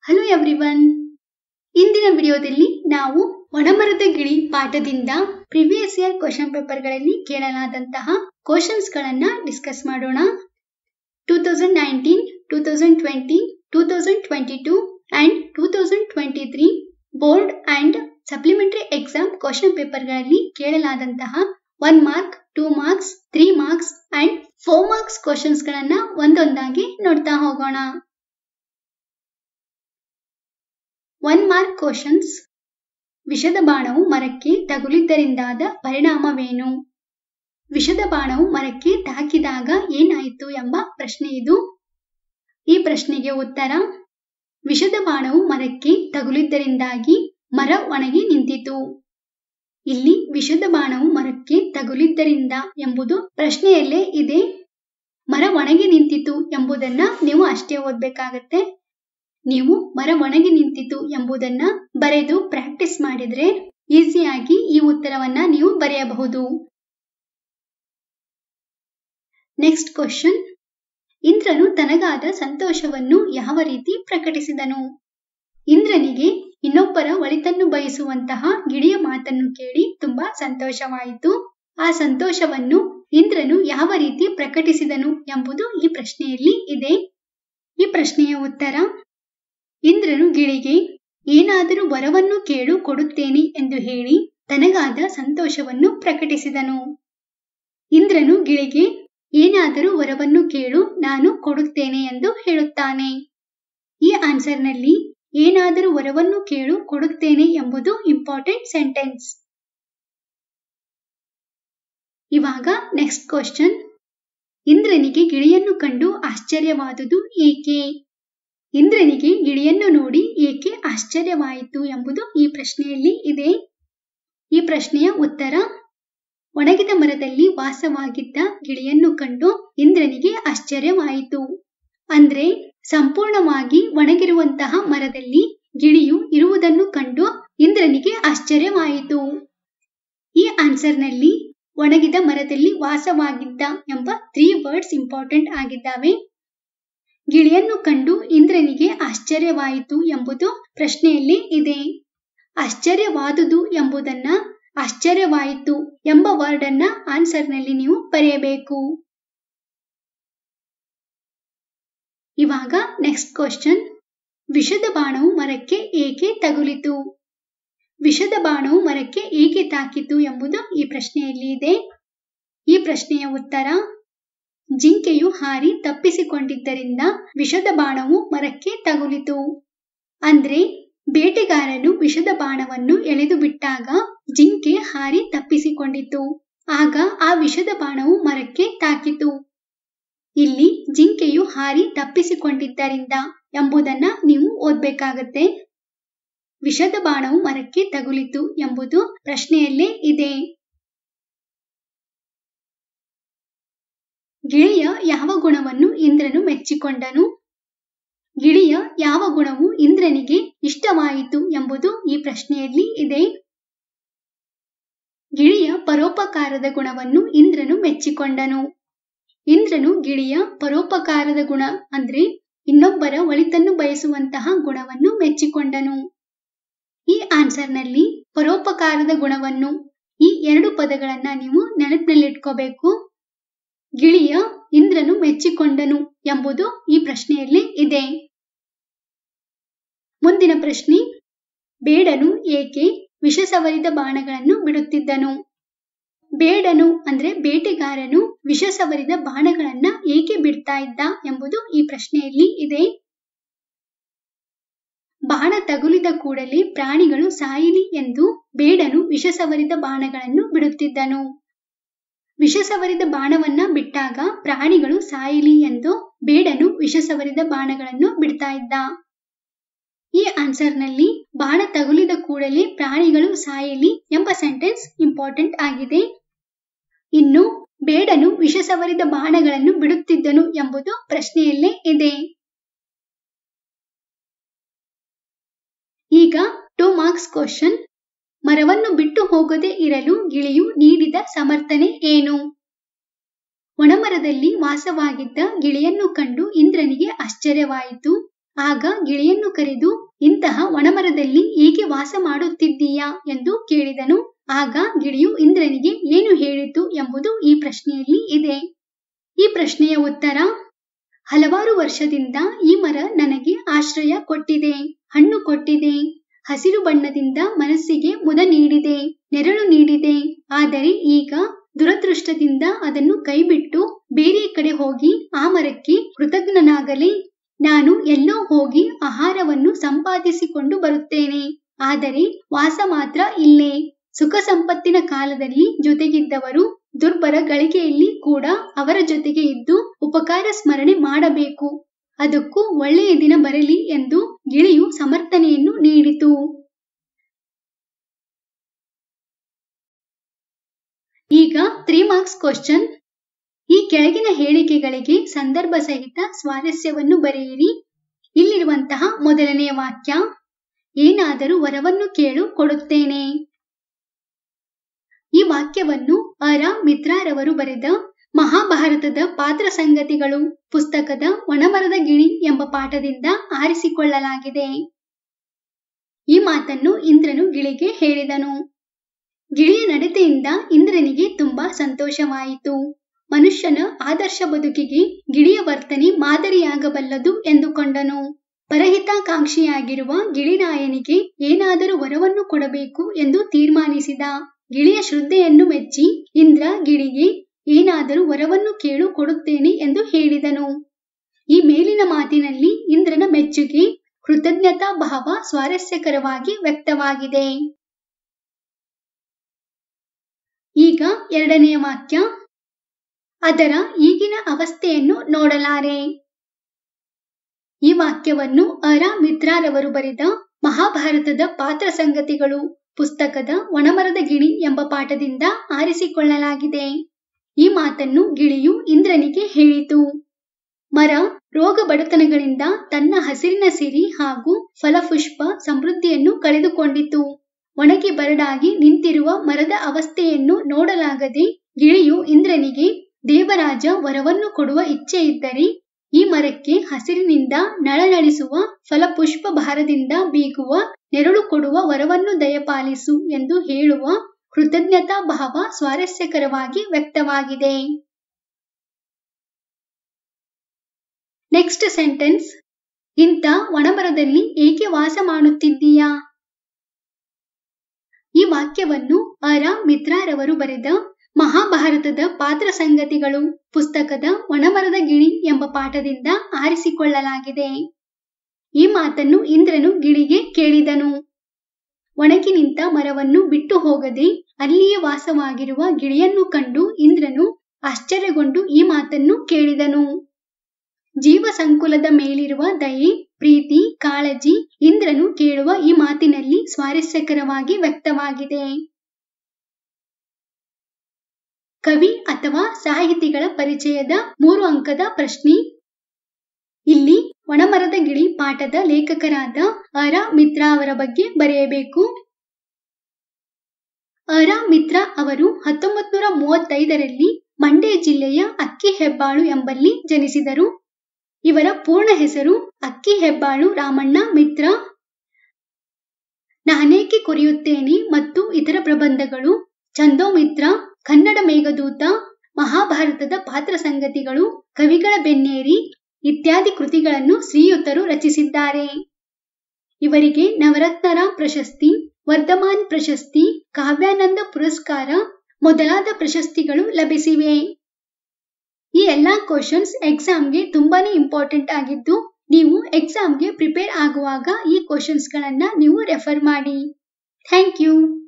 hello everyone ಇಂದಿನ ವಿಡಿಯೋದಲ್ಲಿ ನಾವು ಒಣಮರದ ಗಿಳಿ ಪಾಠದಿಂದ ಪ್ರಿವಿಯಸ್ ಇಯರ್ ಕ್ವಶನ್ ಪೇಪರ್ಗಳಲ್ಲಿ ಕೇಳಲಾದಂತಹ ಕ್ವಶನ್ಸ್ ಗಳನ್ನ ಡಿಸ್ಕಸ್ ಮಾಡೋಣ two thousand nineteen two thousand twenty two thousand twenty two and two thousand twenty three board and supplementary exam question ಪೇಪರ್ಗಳಲ್ಲಿ ಕೇಳಲಾದಂತಹ one mark two marks three marks and four marks questions ಗಳನ್ನ ಒಂದೊಂದಾಗಿ ನೋಡ್ತಾ ಹೋಗೋಣ one mark questions ವಿಷದ ಬಾಣವು ಮರಕ್ಕೆ ತಗುಲಿದ್ದರಿಂದಾದ ಪರಿಣಾಮವೇನು ವಿಷದ ಬಾಣವು ಮರಕ್ಕೆ ತಾಕಿದಾಗ ಏನಾಯಿತು ಎಂಬ ಪ್ರಶ್ನೆ ಇದು ಈ ಪ್ರಶ್ನೆಗೆ ಉತ್ತರ ವಿಷದ ಬಾಣವು ಮರಕ್ಕೆ ತಗುಲಿದ್ದರಿಂದಾಗಿ ಮರ ಒಣಗಿ ನಿಂತಿತು ಇಲ್ಲಿ ವಿಷದ ಬಾಣವು ಮರಕ್ಕೆ ತಗುಲಿದ್ದರಿಂದ ಎಂಬುದು ಪ್ರಶ್ನೆಯಲ್ಲೇ ಇದೆ ಮರ ಒಣಗಿ ನಿಂತಿತು ಎಂಬುದನ್ನ ನೀವು ಅಷ್ಟೇ ಓದ್ಬೇಕಾಗತ್ತೆ ನೀವು ಮರ ಒಣಗಿ ನಿಂತಿತು ಎಂಬುದನ್ನ ಬರೆದು ಪ್ರಾಕ್ಟೀಸ್ ಮಾಡಿದ್ರೆ ಈಸಿಯಾಗಿ ಈ ಉತ್ತರವನ್ನ ನೀವು ಬರೆಯಬಹುದು ನೆಕ್ಸ್ಟ್ ಕ್ವಶನ್ ಇಂದ್ರನು ತನಗಾದ ಸಂತೋಷವನ್ನು ಯಾವ ರೀತಿ ಪ್ರಕಟಿಸಿದನು ಇಂದ್ರನಿಗೆ ಇನ್ನೊಬ್ಬರ ಒಳಿತನ್ನು ಬಯಸುವಂತಹ ಗಿಳಿಯ ಮಾತನ್ನು ಕೇಳಿ ತುಂಬಾ ಸಂತೋಷವಾಯಿತು ಆ ಸಂತೋಷವನ್ನು ಇಂದ್ರನು ಯಾವ ರೀತಿ ಪ್ರಕಟಿಸಿದನು ಎಂಬುದು ಈ ಪ್ರಶ್ನೆಯಲ್ಲಿ ಇದೆ ಈ ಪ್ರಶ್ನೆಯ ಉತ್ತರ ಇಂದ್ರನು ಗಿಳಿಗೆ ಏನಾದರೂ ವರವನ್ನು ಕೇಳು ಕೊಡುತ್ತೇನೆ ಎಂದು ಹೇಳಿ ತನಗಾದ ಸಂತೋಷವನ್ನು ಪ್ರಕಟಿಸಿದನು ಇಂದ್ರನು ಗಿಳಿಗೆ ಏನಾದರೂ ವರವನ್ನು ಕೇಳು ನಾನು ಕೊಡುತ್ತೇನೆ ಎಂದು ಹೇಳುತ್ತಾನೆ ಈ ಆನ್ಸರ್ನಲ್ಲಿ ಏನಾದರೂ ವರವನ್ನು ಕೇಳು ಕೊಡುತ್ತೇನೆ ಎಂಬುದು ಇಂಪಾರ್ಟೆಂಟ್ ಸೆಂಟೆನ್ಸ್ ಇವಾಗ ನೆಕ್ಸ್ಟ್ ಕ್ವಶನ್ ಇಂದ್ರನಿಗೆ ಗಿಳಿಯನ್ನು ಕಂಡು ಆಶ್ಚರ್ಯವಾದುದು ಏಕೆ ಇಂದ್ರನಿಗೆ ಗಿಳಿಯನ್ನು ನೋಡಿ ಏಕೆ ಆಶ್ಚರ್ಯವಾಯಿತು ಎಂಬುದು ಈ ಪ್ರಶ್ನೆಯಲ್ಲಿ ಇದೆ ಈ ಪ್ರಶ್ನೆಯ ಉತ್ತರ ಒಣಗಿದ ಮರದಲ್ಲಿ ವಾಸವಾಗಿದ್ದ ಗಿಳಿಯನ್ನು ಕಂಡು ಇಂದ್ರನಿಗೆ ಆಶ್ಚರ್ಯವಾಯಿತು ಅಂದ್ರೆ ಸಂಪೂರ್ಣವಾಗಿ ಒಣಗಿರುವಂತಹ ಮರದಲ್ಲಿ ಗಿಳಿಯು ಇರುವುದನ್ನು ಕಂಡು ಇಂದ್ರನಿಗೆ ಆಶ್ಚರ್ಯವಾಯಿತು ಈ ಆನ್ಸರ್ನಲ್ಲಿ ಒಣಗಿದ ಮರದಲ್ಲಿ ವಾಸವಾಗಿದ್ದ ಎಂಬ ತ್ರೀ ವರ್ಡ್ಸ್ ಇಂಪಾರ್ಟೆಂಟ್ ಆಗಿದ್ದಾವೆ ಗಿಳಿಯನ್ನು ಕಂಡು ಇಂದ್ರನಿಗೆ ಆಶ್ಚರ್ಯವಾಯಿತು ಎಂಬುದು ಪ್ರಶ್ನೆಯಲ್ಲಿ ಇದೆ ಆಶ್ಚರ್ಯವಾದುದು ಎಂಬುದನ್ನ ಆಶ್ಚರ್ಯವಾಯಿತು ಎಂಬ ವರ್ಡ್ ಅನ್ನ ಆನ್ಸರ್ನಲ್ಲಿ ನೀವು ಬರೆಯಬೇಕು ಇವಾಗ ನೆಕ್ಸ್ಟ್ ಕ್ವಶನ್ ವಿಷದ ಬಾಣವು ಮರಕ್ಕೆ ಏಕೆ ತಗುಲಿತು ವಿಷದ ಬಾಣವು ಮರಕ್ಕೆ ಏಕೆ ತಾಕಿತು ಎಂಬುದು ಈ ಪ್ರಶ್ನೆಯಲ್ಲಿ ಇದೆ ಈ ಪ್ರಶ್ನೆಯ ಉತ್ತರ ಜಿಂಕೆಯು ಹಾರಿ ತಪ್ಪಿಸಿಕೊಂಡಿದ್ದರಿಂದ ವಿಷದ ಬಾಣವು ಮರಕ್ಕೆ ತಗುಲಿತು ಅಂದ್ರೆ ಬೇಟೆಗಾರನು ವಿಷದ ಬಾಣವನ್ನು ಎಳೆದು ಬಿಟ್ಟಾಗ ಜಿಂಕೆ ಹಾರಿ ತಪ್ಪಿಸಿಕೊಂಡಿತು ಆಗ ಆ ವಿಷದ ಬಾಣವು ಮರಕ್ಕೆ ತಾಕಿತು ಇಲ್ಲಿ ಜಿಂಕೆಯು ಹಾರಿ ತಪ್ಪಿಸಿಕೊಂಡಿದ್ದರಿಂದ ಎಂಬುದನ್ನ ನೀವು ಓದ್ಬೇಕಾಗತ್ತೆ ವಿಷದ ಬಾಣವು ಮರಕ್ಕೆ ತಗುಲಿತು ಎಂಬುದು ಪ್ರಶ್ನೆಯಲ್ಲೇ ಇದೆ ಗಿಳಿಯ ಯಾವ ಗುಣವನ್ನು ಇಂದ್ರನು ಮೆಚ್ಚಿಕೊಂಡನು ಗಿಳಿಯ ಯಾವ ಗುಣವು ಇಂದ್ರನಿಗೆ ಇಷ್ಟವಾಯಿತು ಎಂಬುದು ಈ ಪ್ರಶ್ನೆಯಲ್ಲಿ ಇದೆ ಗಿಳಿಯ ಪರೋಪಕಾರದ ಗುಣವನ್ನು ಇಂದ್ರನು ಮೆಚ್ಚಿಕೊಂಡನು ಇಂದ್ರನು ಗಿಳಿಯ ಪರೋಪಕಾರದ ಗುಣ ಅಂದ್ರೆ ಇನ್ನೊಬ್ಬರ ಒಳಿತನ್ನು ಬಯಸುವಂತಹ ಗುಣವನ್ನು ಮೆಚ್ಚಿಕೊಂಡನು ಈ ಆನ್ಸರ್ನಲ್ಲಿ ಪರೋಪಕಾರದ ಗುಣವನ್ನು ಈ ಎರಡು ಪದಗಳನ್ನ ನೀವು ನೆನಪಿನಲ್ಲಿಟ್ಕೋಬೇಕು ಗಿಳಿಯ ಇಂದ್ರನು ಮೆಚ್ಚಿಕೊಂಡನು ಎಂಬುದು ಈ ಪ್ರಶ್ನೆಯಲ್ಲಿ ಇದೆ ಮುಂದಿನ ಪ್ರಶ್ನೆ ಬೇಡನು ಏಕೆ ವಿಷ ಸವರಿದ ಬಾಣಗಳನ್ನು ಬಿಡುತ್ತಿದ್ದನು ಬೇಡನು ಅಂದ್ರೆ ಬೇಟೆಗಾರನು ವಿಷ ಸವರಿದ ಬಾಣಗಳನ್ನ ಏಕೆ ಬಿಡ್ತಾ ಇದ್ದ ಎಂಬುದು ಈ ಪ್ರಶ್ನೆಯಲ್ಲಿ ಇದೆ ಬಾಣ ತಗುಲಿದ ಕೂಡಲೇ ಪ್ರಾಣಿಗಳು ಸಾಯಿಲಿ ಎಂದು ಬೇಡನು ವಿಷ ಸವರಿದ ಬಾಣಗಳನ್ನು ಬಿಡುತ್ತಿದ್ದನು ವಿಷ ಸವರಿದ ಬಾಣವನ್ನ ಬಿಟ್ಟಾಗ ಪ್ರಾಣಿಗಳು ಸಾಯಿಲಿ ಎಂದು ಬೇಡನು ವಿಷ ಸವರಿದ ಬಾಣಗಳನ್ನು ಬಿಡ್ತಾ ಇದ್ದ ಈ ಆನ್ಸರ್ನಲ್ಲಿ ಬಾಣ ತಗುಲಿದ ಕೂಡಲೇ ಪ್ರಾಣಿಗಳು ಸಾಯಲಿ ಎಂಬ ಸೆಂಟೆನ್ಸ್ ಇಂಪಾರ್ಟೆಂಟ್ ಆಗಿದೆ ಇನ್ನು ಬೇಡನು ವಿಷ ಸವರಿದ ಬಾಣಗಳನ್ನು ಬಿಡುತ್ತಿದ್ದನು ಎಂಬುದು ಪ್ರಶ್ನೆಯಲ್ಲೇ ಇದೆ ಈಗ ಟೂ ಮಾರ್ಕ್ಸ್ ಕ್ವಶನ್ ಮರವನ್ನು ಬಿಟ್ಟು ಹೋಗದೆ ಇರಲು ಗಿಳಿಯು ನೀಡಿದ ಸಮರ್ಥನೆ ಏನು ಒಣಮರದಲ್ಲಿ ವಾಸವಾಗಿದ್ದ ಗಿಳಿಯನ್ನು ಕಂಡು ಇಂದ್ರನಿಗೆ ಆಶ್ಚರ್ಯವಾಯಿತು ಆಗ ಗಿಳಿಯನ್ನು ಕರೆದು ಇಂತಹ ಒಣಮರದಲ್ಲಿ ಏಕೆ ವಾಸ ಮಾಡುತ್ತಿದ್ದೀಯಾ ಎಂದು ಕೇಳಿದನು ಆಗ ಗಿಳಿಯು ಇಂದ್ರನಿಗೆ ಏನು ಹೇಳಿತು ಎಂಬುದು ಈ ಪ್ರಶ್ನೆಯಲ್ಲಿ ಇದೆ ಈ ಪ್ರಶ್ನೆಯ ಉತ್ತರ ಹಲವಾರು ವರ್ಷದಿಂದ ಈ ಮರ ನನಗೆ ಆಶ್ರಯ ಕೊಟ್ಟಿದೆ ಹಣ್ಣು ಕೊಟ್ಟಿದೆ ಹಸಿರು ಬಣ್ಣದಿಂದ ಮನಸ್ಸಿಗೆ ಮುದ ನೀಡಿದೆ ನೆರಳು ನೀಡಿದೆ ಆದರೆ ಈಗ ದುರದೃಷ್ಟದಿಂದ ಅದನ್ನು ಕೈಬಿಟ್ಟು ಬೇರೆ ಕಡೆ ಹೋಗಿ ಆ ಮರಕ್ಕೆ ಕೃತಜ್ಞನಾಗಲಿ ನಾನು ಎಲ್ಲೋ ಹೋಗಿ ಆಹಾರವನ್ನು ಸಂಪಾದಿಸಿಕೊಂಡು ಬರುತ್ತೇನೆ ಆದರೆ ವಾಸ ಮಾತ್ರ ಇಲ್ಲೇ ಸುಖ ಸಂಪತ್ತಿನ ಕಾಲದಲ್ಲಿ ಜೊತೆಗಿದ್ದವರು ದುರ್ಬರ ಗಳಿಗೆಯಲ್ಲಿ ಕೂಡ ಅವರ ಜೊತೆಗೆ ಇದ್ದು ಉಪಕಾರ ಸ್ಮರಣೆ ಮಾಡಬೇಕು ಅದಕ್ಕೂ ಒಳ್ಳೆಯ ದಿನ ಬರಲಿ ಎಂದು ಗಿಳಿಯು ಸಮರ್ಥನೆಯನ್ನು ನೀಡಿತು ಈಗ ತ್ರೀ ಮಾರ್ಕ್ಸ್ ಕ್ವಶನ್ ಈ ಕೆಳಗಿನ ಹೇಳಿಕೆಗಳಿಗೆ ಸಂದರ್ಭ ಸಹಿತ ಸ್ವಾರಸ್ಯವನ್ನು ಬರೆಯಿರಿ ಇಲ್ಲಿರುವಂತಹ ಮೊದಲನೆಯ ವಾಕ್ಯ ಏನಾದರೂ ವರವನ್ನು ಕೇಳು ಕೊಡುತ್ತೇನೆ ಈ ವಾಕ್ಯವನ್ನು ಅರ ಮಿತ್ರಾರವರು ಬರೆದ ಮಹಾಭಾರತದ ಪಾತ್ರ ಸಂಗತಿಗಳು ಪುಸ್ತಕದ ಒಣಮರದ ಗಿಳಿ ಎಂಬ ಪಾಠದಿಂದ ಆರಿಸಿಕೊಳ್ಳಲಾಗಿದೆ ಈ ಮಾತನ್ನು ಇಂದ್ರನು ಗಿಳಿಗೆ ಹೇಳಿದನು ಗಿಳಿಯ ನಡತೆಯಿಂದ ಇಂದ್ರನಿಗೆ ತುಂಬಾ ಸಂತೋಷವಾಯಿತು ಮನುಷ್ಯನ ಆದರ್ಶ ಬದುಕಿಗೆ ಗಿಳಿಯ ವರ್ತನೆ ಮಾದರಿಯಾಗಬಲ್ಲದು ಎಂದುಕೊಂಡನು ಪರಹಿತಾಕಾಂಕ್ಷಿಯಾಗಿರುವ ಗಿಳಿರಾಯನಿಗೆ ಏನಾದರೂ ವರವನ್ನು ಕೊಡಬೇಕು ಎಂದು ತೀರ್ಮಾನಿಸಿದ ಗಿಳಿಯ ಶ್ರದ್ಧೆಯನ್ನು ಮೆಚ್ಚಿ ಇಂದ್ರ ಗಿಳಿಗೆ ಏನಾದರೂ ವರವನ್ನು ಕೇಳು ಕೊಡುತ್ತೇನೆ ಎಂದು ಹೇಳಿದನು ಈ ಮೇಲಿನ ಮಾತಿನಲ್ಲಿ ಇಂದ್ರನ ಮೆಚ್ಚುಗೆ ಕೃತಜ್ಞತಾ ಭಾವ ಸ್ವಾರಸ್ಯಕರವಾಗಿ ವ್ಯಕ್ತವಾಗಿದೆ ಈಗ ಎರಡನೆಯ ವಾಕ್ಯ ಅದರ ಈಗಿನ ಅವಸ್ಥೆಯನ್ನು ನೋಡಲಾರೆ ಈ ವಾಕ್ಯವನ್ನು ಅರ ಮಿತ್ರಾರವರು ಬರೆದ ಮಹಾಭಾರತದ ಪಾತ್ರ ಸಂಗತಿಗಳು ಪುಸ್ತಕದ ಒಣಮರದ ಗಿಳಿ ಎಂಬ ಪಾಠದಿಂದ ಆರಿಸಿಕೊಳ್ಳಲಾಗಿದೆ ಈ ಮಾತನ್ನು ಗಿಳಿಯು ಇಂದ್ರನಿಗೆ ಹೇಳಿತು ಮರ ರೋಗ ಬಡತನಗಳಿಂದ ತನ್ನ ಹಸಿರಿನ ಸಿರಿ ಹಾಗೂ ಫಲಪುಷ್ಪ ಸಮೃದ್ಧಿಯನ್ನು ಕಳೆದುಕೊಂಡಿತು ಒಣಗಿ ಬರಡಾಗಿ ನಿಂತಿರುವ ಮರದ ಅವಸ್ಥೆಯನ್ನು ನೋಡಲಾಗದೆ ಗಿಳಿಯು ಇಂದ್ರನಿಗೆ ದೇವರಾಜ ವರವನ್ನು ಕೊಡುವ ಇಚ್ಛೆ ಇದ್ದರೆ ಈ ಮರಕ್ಕೆ ಹಸಿರಿನಿಂದ ನಳನಳಿಸುವ ಫಲಪುಷ್ಪ ಭಾರದಿಂದ ಬೀಗುವ ನೆರಳು ಕೊಡುವ ವರವನ್ನು ದಯಪಾಲಿಸು ಎಂದು ಹೇಳುವ ಕೃತಜ್ಞತಾ ಭಾವ ಸ್ವಾರಸ್ಯಕರವಾಗಿ ವ್ಯಕ್ತವಾಗಿದೆ ನೆಕ್ಸ್ಟ್ ಸೆಂಟೆನ್ಸ್ ಇಂಥ ಒಣಮರದಲ್ಲಿ ಏಕೆ ವಾಸ ಮಾಡುತ್ತಿದ್ದೀಯಾ ಈ ವಾಕ್ಯವನ್ನು ಅರ ಮಿತ್ರಾರವರು ಬರೆದ ಮಹಾಭಾರತದ ಪಾತ್ರ ಸಂಗತಿಗಳು ಪುಸ್ತಕದ ಒಣಮರದ ಗಿಳಿ ಎಂಬ ಪಾಠದಿಂದ ಆರಿಸಿಕೊಳ್ಳಲಾಗಿದೆ ಈ ಮಾತನ್ನು ಇಂದ್ರನು ಗಿಳಿಗೆ ಕೇಳಿದನು ಒಣಗಿ ನಿಂತ ಮರವನ್ನು ಬಿಟ್ಟು ಹೋಗದೆ ಅಲ್ಲಿಯೇ ವಾಸವಾಗಿರುವ ಗಿಳಿಯನ್ನು ಕಂಡು ಇಂದ್ರನು ಆಶ್ಚರ್ಯಗೊಂಡು ಈ ಮಾತನ್ನು ಕೇಳಿದನು ಜೀವ ಸಂಕುಲದ ಮೇಲಿರುವ ದಯೆ ಪ್ರೀತಿ ಕಾಳಜಿ ಇಂದ್ರನು ಕೇಳುವ ಈ ಮಾತಿನಲ್ಲಿ ಸ್ವಾರಸ್ಯಕರವಾಗಿ ವ್ಯಕ್ತವಾಗಿದೆ ಕವಿ ಅಥವಾ ಸಾಹಿತಿಗಳ ಪರಿಚಯದ ಮೂರು ಅಂಕದ ಪ್ರಶ್ನೆ ಇಲ್ಲಿ ಒಣಮರದ ಗಿಳಿ ಪಾಠದ ಲೇಖಕರಾದ ಅರ ಮಿತ್ರ ಅವರ ಬಗ್ಗೆ ಬರೆಯಬೇಕು ಅರ ಮಿತ್ರ ಅವರು ಹತ್ತೊಂಬತ್ ನೂರ ಮೂವತ್ತೈದರಲ್ಲಿ ಮಂಡ್ಯ ಜಿಲ್ಲೆಯ ಅಕ್ಕಿ ಹೆಬ್ಬಾಳು ಎಂಬಲ್ಲಿ ಜನಿಸಿದರು ಇವರ ಪೂರ್ಣ ಹೆಸರು ಅಕ್ಕಿ ಹೆಬ್ಬಾಳು ರಾಮಣ್ಣ ಮಿತ್ರ ನಾನೇಕೆ ಕೊರೆಯುತ್ತೇನೆ ಮತ್ತು ಇತರ ಪ್ರಬಂಧಗಳು ಚಂದೋಮಿತ್ರ ಕನ್ನಡ ಮೇಘದೂತ ಮಹಾಭಾರತದ ಪಾತ್ರ ಸಂಗತಿಗಳು ಕವಿಗಳ ಬೆನ್ನೇರಿ ಇತ್ಯಾದಿ ಕೃತಿಗಳನ್ನು ಶ್ರೀಯುತರು ರಚಿಸಿದ್ದಾರೆ ಇವರಿಗೆ ನವರತ್ನರಾಮ್ ಪ್ರಶಸ್ತಿ ವರ್ಧಮಾನ್ ಪ್ರಶಸ್ತಿ ಕಾವ್ಯಾನಂದ ಪುರಸ್ಕಾರ ಮೊದಲಾದ ಪ್ರಶಸ್ತಿಗಳು ಲಭಿಸಿವೆ ಈ ಎಲ್ಲಾ ಕ್ವಶನ್ಸ್ ಎಕ್ಸಾಮ್ಗೆ ತುಂಬಾನೇ ಇಂಪಾರ್ಟೆಂಟ್ ಆಗಿದ್ದು ನೀವು ಎಕ್ಸಾಮ್ಗೆ ಪ್ರಿಪೇರ್ ಆಗುವಾಗ ಈ ಕ್ವಶನ್ಸ್ಗಳನ್ನ ನೀವು ರೆಫರ್ ಮಾಡಿ ಥ್ಯಾಂಕ್ ಯು